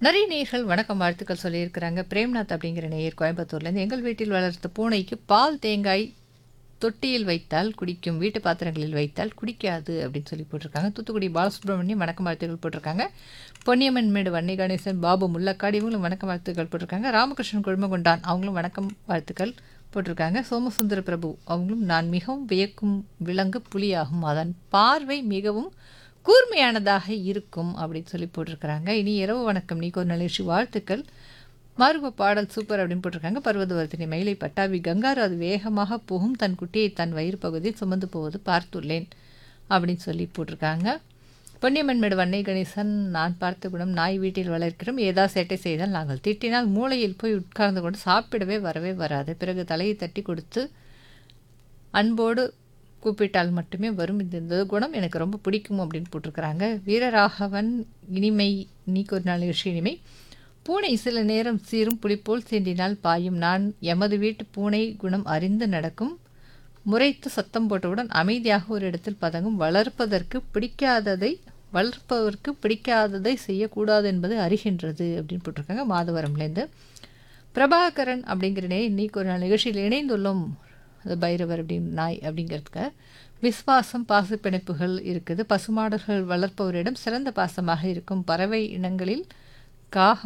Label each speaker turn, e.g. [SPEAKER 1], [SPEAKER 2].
[SPEAKER 1] நிறைய நேயர்கள் வணக்கம் வாழ்த்துக்கள் சொல்லியிருக்கிறாங்க பிரேம்நாத் அப்படிங்கிற நேயர் கோயம்புத்தூர்லேருந்து எங்கள் வீட்டில் வளர்த்த பூனைக்கு பால் தேங்காய் தொட்டியில் வைத்தால் குடிக்கும் வீட்டு பாத்திரங்களில் வைத்தால் குடிக்காது அப்படின்னு சொல்லி போட்டிருக்காங்க தூத்துக்குடி பாலசுப்ரமணியம் வணக்கம் வாழ்த்துக்கள் போட்டிருக்காங்க பொன்னியம்மன் மேடு வன்னி கணேசன் பாபு முல்லக்காடி இவங்களும் வணக்கம் வாழ்த்துக்கள் போட்டிருக்காங்க ராமகிருஷ்ணன் குழுமகொண்டான் அவங்களும் வணக்கம் வாழ்த்துக்கள் போட்டிருக்காங்க சோமசுந்தர பிரபு அவங்களும் நான் மிகவும் வியக்கும் விலங்கு புலியாகும் அதன் பார்வை மிகவும் கூர்மையானதாக இருக்கும் அப்படின்னு சொல்லி போட்டிருக்கிறாங்க இனி இரவு வணக்கம் நீக்கு ஒரு நிகழ்ச்சி வாழ்த்துக்கள் மார்பு பாடல் சூப்பர் அப்படின்னு போட்டிருக்காங்க பர்வதவர்த்தினி மயிலை பட்டாவி கங்காரு அது வேகமாக போகும் தன் குட்டியை தன் வயிறு பகுதியில் சுமந்து போவது பார்த்துள்ளேன் அப்படின்னு சொல்லி போட்டிருக்காங்க பொன்னியம்மன் மேடு வன்னை கணேசன் நான் பார்த்த குணம் நாய் வீட்டில் வளர்க்கிறோம் ஏதா சேட்டை செய்தால் நாங்கள் திட்டினால் மூளையில் போய் உட்கார்ந்து கொண்டு சாப்பிடவே வரவே வராது பிறகு தலையை தட்டி கொடுத்து அன்போடு கூப்பிட்டால் மட்டுமே வரும் இந்த இந்த குணம் எனக்கு ரொம்ப பிடிக்கும் அப்படின்னு போட்டிருக்கிறாங்க வீரராகவன் இனிமை நீக்கு ஒரு நாள் நிகழ்ச்சி இனிமை பூனை சில நேரம் சீரும் புலிப்போல் சீண்டினால் பாயும் நான் எமது வீட்டு பூனை குணம் அறிந்து நடக்கும் முறைத்து சத்தம் போட்டவுடன் அமைதியாக ஒரு இடத்தில் பதங்கும் வளர்ப்பதற்கு பிடிக்காததை வளர்ப்பவருக்கு பிடிக்காததை செய்யக்கூடாது என்பது அறிகின்றது அப்படின்னு போட்டிருக்காங்க மாதவரம்லேருந்து பிரபாகரன் அப்படிங்கிற நே இன்னைக்கு ஒரு நாள் நிகழ்ச்சியில் இணைந்துள்ளோம் அது பைரவர் அப்படின்னு நாய் அப்படிங்கிறதுக்கு விஸ்வாசம் பாச பிணைப்புகள் இருக்குது பசுமாடுகள் வளர்ப்பவரிடம் சிறந்த பாசமாக இருக்கும் பறவை இனங்களில் காகம்